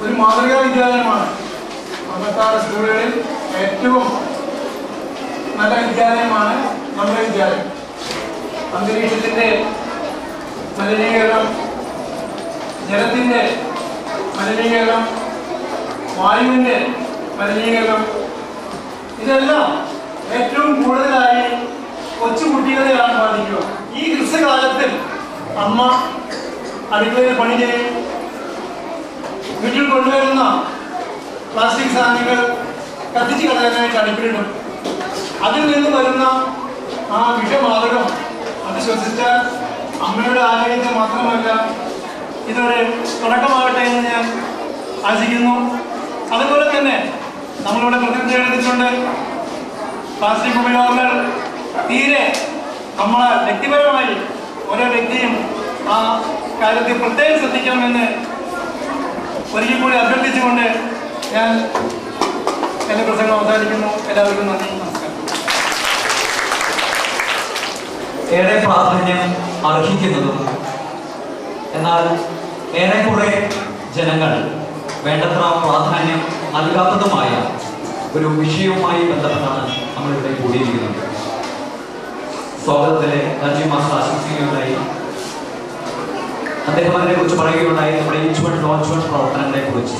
ഒരു മാതൃകാ വിദ്യാലയമാണ് അമ്പത്താറ് സ്കൂളുകളിൽ ഏറ്റവും നല്ല വിദ്യാലയമാണ് നമ്മുടെ വിദ്യാലയം അന്തരീക്ഷത്തിൻ്റെ മലിനീകരണം ജലത്തിൻ്റെ മലിനീകരണം വായുവിൻ്റെ മലിനീകരണം ഇതെല്ലാം ഏറ്റവും കൂടുതലായി കൊച്ചുകുട്ടികളെയാണ് ബാധിക്കുക ഈ ഹ്രസ്വകാലത്തിൽ അമ്മ അടുക്കളയിൽ പണി ചെയ്യും വീട്ടിൽ കൊണ്ടുവരുന്ന പ്ലാസ്റ്റിക് സാധനങ്ങൾ കത്തിച്ച് കളയാനായിട്ട് അടുപ്പിലിടും അതിൽ നിന്ന് വരുന്ന ആ വിഷമാതകം അത് ശ്വസിച്ചാൽ അമ്മയുടെ ആരോഗ്യത്തെ മാത്രമല്ല ഇതൊരു തുടക്കമാകട്ടെ എന്ന് ഞാൻ ആശിക്കുന്നു അതുപോലെ തന്നെ നമ്മളിവിടെ പ്രതിജ്ഞ എടുത്തിട്ടുണ്ട് പ്ലാസ്റ്റിക് ഉപയോഗങ്ങൾ തീരെ നമ്മളെ വ്യക്തിപരമായി ഓരോ വ്യക്തിയും ആ കാര്യത്തിൽ പ്രത്യേകം ശ്രദ്ധിക്കണമെന്ന് ഒരിക്കൽ കൂടി അഭ്യർത്ഥിച്ചുകൊണ്ട് ഞാൻ എൻ്റെ പ്രസംഗം അവസാനിക്കുന്നു എല്ലാവർക്കും നന്ദി നമസ്കാരം ഏറെ പ്രാധാന്യം അർഹിക്കുന്നതും എന്നാൽ ഏറെക്കുറെ ജനങ്ങൾ വേണ്ടത്ര പ്രാധാന്യം നൽകാത്തതുമായ ഒരു വിഷയവുമായി ബന്ധപ്പെട്ടാണ് നമ്മളിവിടെ കൂടിയിരിക്കുന്നത് സ്വാഗതത്തിലെ രാജീവ് മാസ്റ്റർ ആശംസിക്കുകയുണ്ടായി അദ്ദേഹം അതിനെ കുറിച്ച് പറയുകയുണ്ടായി നമ്മുടെ ഇൻസ്റ്റുമെന്റ് ലോഞ്ച്മെന്റ് പ്രവർത്തനങ്ങളെ കുറിച്ച്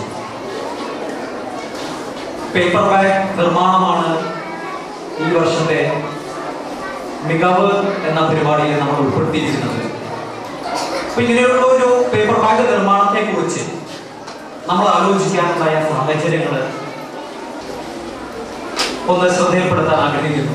പേപ്പർ ബാഗ് നിർമ്മാണമാണ് ഈ വർഷത്തെ മികവ് എന്ന പരിപാടിയിൽ നമ്മൾ ഉൾപ്പെടുത്തിയിരിക്കുന്നത് അപ്പൊ ഇങ്ങനെയുള്ള ഒരു പേപ്പർ ബാഗ് നിർമ്മാണത്തെ കുറിച്ച് നമ്മൾ ആലോചിക്കാനുണ്ടായ സാഹചര്യങ്ങൾ ഒന്ന് ശ്രദ്ധയിൽപ്പെടുത്താൻ ആഗ്രഹിക്കുന്നു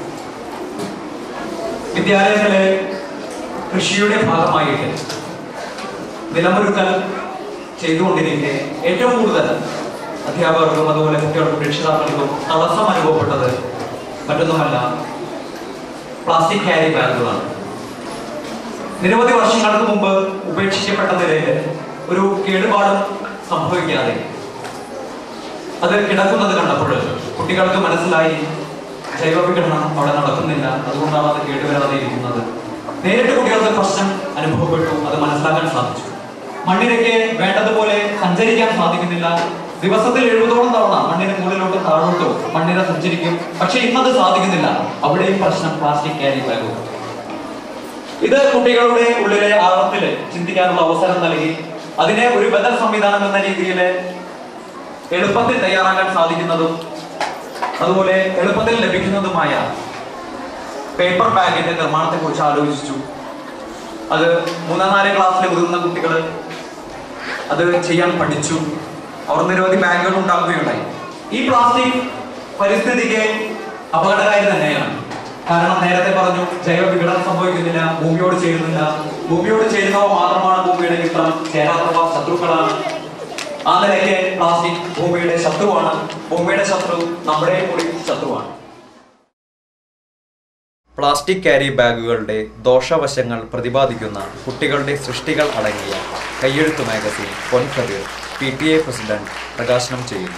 വിദ്യാലയത്തിലെ കൃഷിയുടെ ഭാഗമായിട്ട് നിലമൊരുക്കൽ ചെയ്തുകൊണ്ടിരിക്കെ ഏറ്റവും കൂടുതൽ അധ്യാപകർക്കും അതുപോലെ കുട്ടികൾക്കും രക്ഷിതാക്കൾക്കും തടസ്സം അനുഭവപ്പെട്ടത് മറ്റൊന്നുമല്ല പ്ലാസ്റ്റിക് ക്യാരി ബാഗുകളാണ് നിരവധി വർഷങ്ങൾക്ക് മുമ്പ് ഉപേക്ഷിക്കപ്പെട്ട നിലയിൽ ഒരു കേടുപാടും സംഭവിക്കാതെ അത് കിടക്കുന്നത് കണ്ടപ്പോൾ കുട്ടികൾക്ക് മനസ്സിലായി ജൈവ വിഘടനം അവിടെ നടക്കുന്നില്ല അതുകൊണ്ടാണ് അത് കേടുവരാതെ ഇരിക്കുന്നത് നേരിട്ട് കുട്ടികൾക്ക് പ്രശ്നം അനുഭവപ്പെട്ടു അത് മനസ്സിലാക്കാൻ സാധിച്ചു മണ്ണിലേക്ക് വേണ്ടതുപോലെ സഞ്ചരിക്കാൻ സാധിക്കുന്നില്ല ദിവസത്തിൽ എഴുപതോളം തവണ മണ്ണിന് മുകളിലോട്ടും താഴോട്ടും മണ്ണിര സഞ്ചരിക്കും പക്ഷെ ഇന്നത് സാധിക്കുന്നില്ല അവിടെയും പ്രശ്നം പ്ലാസ്റ്റിക് ക്യാരി ബാഗുകൾ ഇത് കുട്ടികളുടെ ഉള്ളിലെ ആഴത്തിൽ ചിന്തിക്കാനുള്ള അവസരം നൽകി അതിനെ ഒരു ബദൽ സംവിധാനം എന്ന രീതിയിൽ എളുപ്പത്തിൽ തയ്യാറാക്കാൻ സാധിക്കുന്നതും അതുപോലെ എളുപ്പത്തിൽ ലഭിക്കുന്നതുമായ പേപ്പർ ബാഗിന്റെ നിർമ്മാണത്തെ കുറിച്ച് ആലോചിച്ചു അത് മൂന്നാം നാലാം ക്ലാസ്സിലെ മുതിർന്ന കുട്ടികൾ അത് ചെയ്യാൻ പഠിച്ചു അവർ നിരവധി ബാഗുകൾ ഉണ്ടാക്കുകയുണ്ടായി ഈ പ്ലാസ്റ്റിക് പരിസ്ഥിതിക്ക് അപകടകാരി തന്നെയാണ് കാരണം നേരത്തെ പറഞ്ഞു ജൈവ വിഘടനം സംഭവിക്കുന്നില്ല ഭൂമിയോട് ചേരുന്നില്ല ഭൂമിയോട് ചേരുന്നവ മാത്രമാണ് ഭൂമിയുടെ മിത്രം ചേരാത്തവ ശത്രുക്കളാണ് ആ നിലയ്ക്ക് പ്ലാസ്റ്റിക് ഭൂമിയുടെ ശത്രുവാണ് ഭൂമിയുടെ ശത്രു നമ്മുടെ കൂടി ശത്രുവാണ് പ്ലാസ്റ്റിക് ക്യാരി ബാഗുകളുടെ ദോഷവശങ്ങൾ പ്രതിപാദിക്കുന്ന കുട്ടികളുടെ സൃഷ്ടികൾ അടങ്ങിയ കയ്യെഴുത്ത് magazine Ponkathir P T A president പ്രകാശനം ചെയ്യുന്നു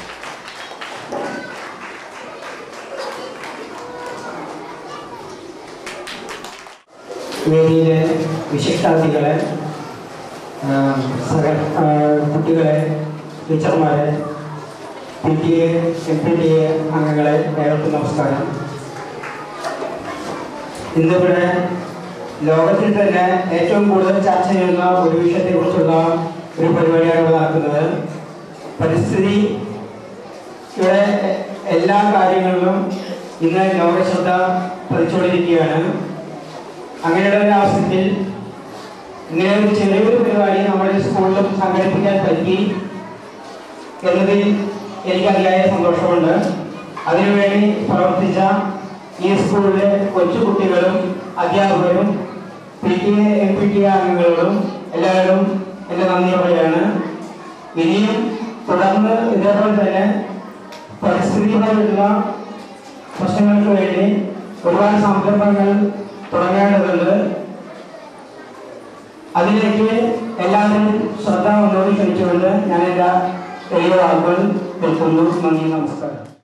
വേദിയിലെ വിശിഷ്ടാതിഥികളെ ആ, സഹ ആ, കുട്ടികളെ ടീച്ചർമാരെ P T A M P T A അംഗങ്ങളെ ഏവർക്കും നമസ്കാരം ഇന്നിവിടെ ലോകത്തിൽ തന്നെ ഏറ്റവും കൂടുതൽ ചർച്ച ചെയ്യുന്ന ഒരു വിഷയത്തെക്കുറിച്ചുള്ള ഒരു പരിപാടിയാണ് ഇവിടെ നടക്കുന്നത് പരിസ്ഥിതി ഇവിടെ എല്ലാ കാര്യങ്ങളിലും ഇന്ന് ലോകശ്രദ്ധ പതിച്ചുകൊണ്ടിരിക്കുകയാണ് അങ്ങനെയുള്ള ഒരു അവസരത്തിൽ ഇങ്ങനെ ഒരു ചെറിയൊരു പരിപാടി നമ്മുടെ സ്കൂളിലും സംഘടിപ്പിക്കാൻ പറ്റി എന്നതിൽ എനിക്ക് അതിയായ സന്തോഷമുണ്ട് അതിനുവേണ്ടി പ്രവർത്തിച്ച ഈ സ്കൂളിലെ കൊച്ചു കുട്ടികളും അധ്യാപകരും P T A M P T A അംഗങ്ങളോടും എല്ലാവരും എൻ്റെ നന്ദി പറയുകയാണ് ഇനിയും തുടർന്ന് ഇതേപോലെ തന്നെ പരിസ്ഥിതിപരമായിട്ടുള്ള പ്രശ്നങ്ങൾക്ക് വേണ്ടി ഒരുപാട് സംരംഭങ്ങൾ തുടങ്ങേണ്ടതുണ്ട് അതിലേക്ക് എല്ലാവരും ശ്രദ്ധ ഒന്നുകൂടി ക്ഷണിച്ചുകൊണ്ട് ഞാൻ എൻ്റെ എളിയ വാക്കുകൾ നിൽക്കുന്നു നന്ദി നമസ്കാരം